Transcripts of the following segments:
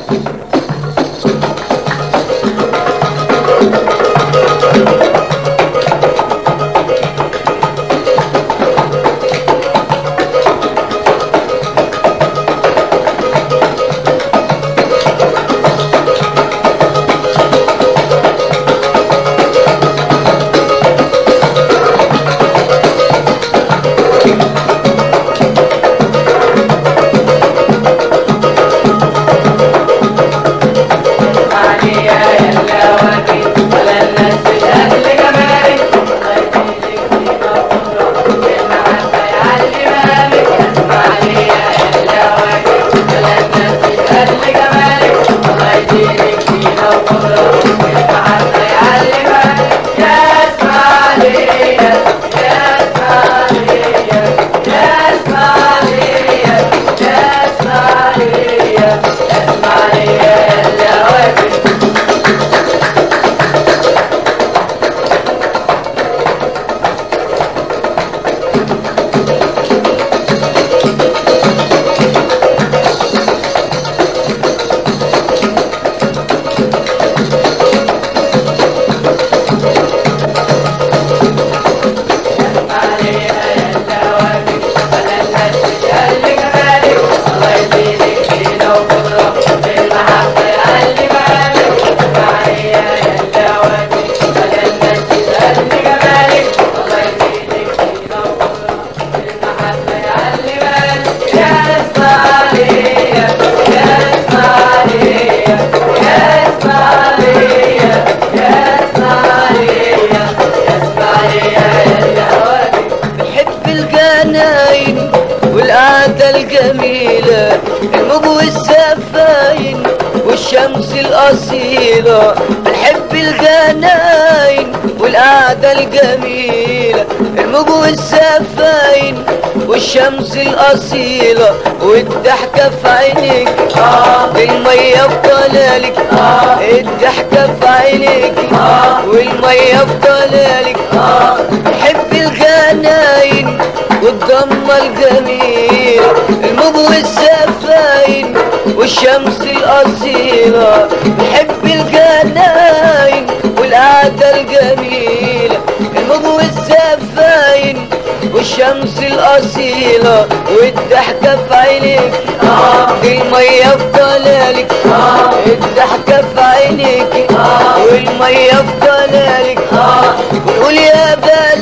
بحب الجناين والقعدة الجميلة الموج والسفاين والشمس الأصيلة بنحب الجناين والقعدة الجميلة الموج والسفاين والشمس الأصيلة والضحكة في عينيك آه المية في ضلالك آه الضحكة في عينيك آه والمية في ضلالك آه بحب الجناين والضمة الجميلة الموج والسفاين والشمس الأصيلة بحب الجناين والقعدة الجميلة الموج والسفاين والشمس الأصيلة والضحكة في عينيك آه المية في ضلالك آه الضحكة في عينيك آه والمية في ضلالك آه ونقول يا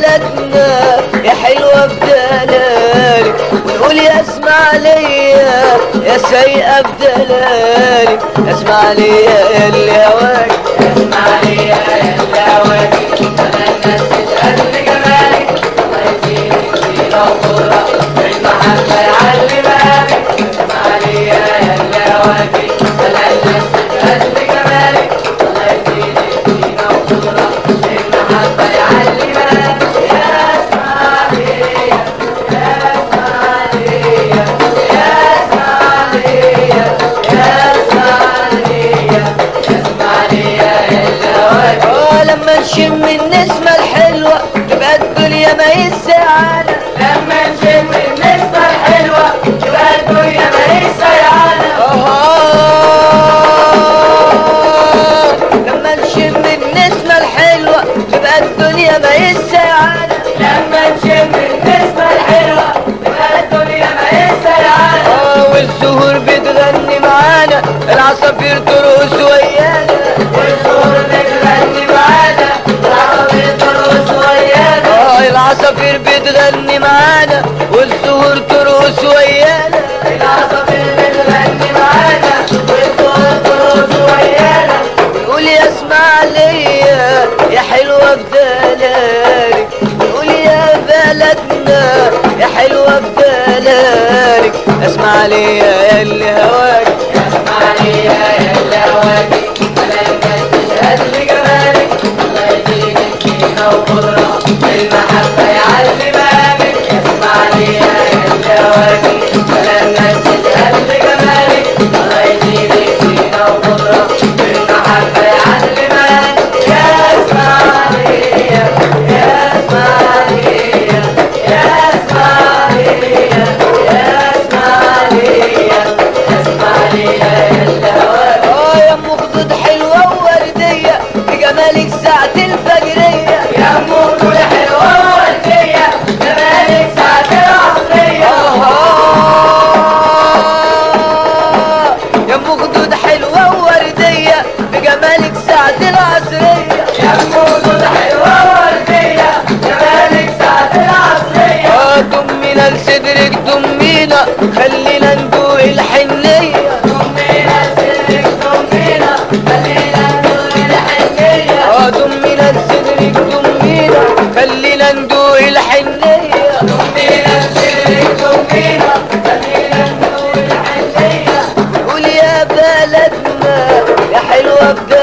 بلدنا يا حلوة في دلالك ونقول يا اسمع ليا يا سيئة في دلالك اسمع ليا يا اللي هواك اسمع ليا يا اللي هواك انا الناس تسأل جمالك الله يديني سيرة وقرة المحبة يعلمك اسمع ليا يا اللي هواك انا الناس تسأل جمالك الله يديني سيرة وقرة المحبة يعلمك يا اسمع ليا يا اسمع ليا يا اسمع ليا يا اسمع ليا اسمع ليا يا اللي هواك اه لما نشم النسمة الحلوة تبقى الدنيا ما هي السعادة لما نشم النسمة الحلوة تبقى الدنيا ما هي السعادة آه لما نشم النسمة الحلوة تبقى الدنيا ما هي السعادة لما نشم النسمة الحلوة تبقى الدنيا ما هي السعادة اه والزهور بتغني معانا العصافير ترقص ويانا والزهور بتغني معانا العصافير ترقص ويانا اه العصافير بتغني معانا والزهور ترقص ويانا العصافير بتغني معانا والزهور ترقص ويانا ونقول يا اسمع ليا يا حلوة بدلالك ونقول يا بلدنا يا حلوة بدلالك اسمع ليا يا اللي هواك اسمع ليا يا اللي هواك انا الناس تشهد لجمالك الله يديك فينا وقدرة المحبة يعلمك اسمع ليا يا اللي هواك انا الناس تشهد لجمالك الله يديك فينا وقدرة المحبة يعلمك يا اسمع ليا يا اسمع ليا يا اسمع ليا يا اسمع ليا اسمع ليا يا اللي هواك يا ام خدود حلوة ووردية بجمالك ساعة الفجرية يا ام خدود حلوة ووردية جمالك ساعة العصرية آه يا ام خدود حلوة ووردية بجمالك ساعة العصرية يا ام خدود حلوة ووردية جمالك ساعة العصرية آه دمينا لصدرك دمينا خلينا ندوق الحنية ضمينا سرك ضمينا خلينا ندور الحنية آه دمينا لصدرك دمينا خلينا ندوق الحنية ضمينا سرك ضمينا خلينا ندور الحنية قول يا بلدنا يا حلوة بلدنا